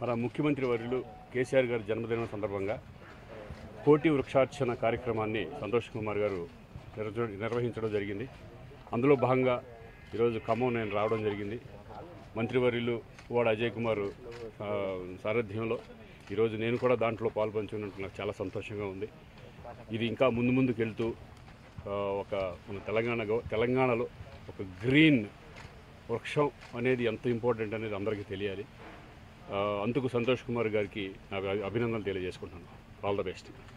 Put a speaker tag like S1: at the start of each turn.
S1: మన ముఖ్యమంత్రి వర్యులు కేసీఆర్ గారి జన్మదినం సందర్భంగా కోటి వృక్షార్చన కార్యక్రమాన్ని సంతోష్ కుమార్ గారు నిర్వ- నిర్వహించడం జరిగింది అందులో భాగంగా ఈరోజు ఖమ్మం నేను రావడం జరిగింది మంత్రివర్యులు వాడు అజయ్ కుమార్ ఆ, సారథ్యంలో ఈరోజు నేను కూడా దాంట్లో పాల్పంచుకున్నట్టు నాకు చాలా సంతోషంగా ఉంది ఇది ఇంకా ముందు ముందుకు వెళ్తూ ఆ, ఒక మన తెలంగాణ గవ- తెలంగాణలో ఒక గ్రీన్ వృక్షం అనేది ఎంత ఇంపార్టెంట్ అనేది అందరికీ తెలియాలి ఆ, అందుకు సంతోష్ కుమార్ గారికి నా అభినందనలు తెలియజేసుకుంటున్నాను ఆల్ ద బెస్ట్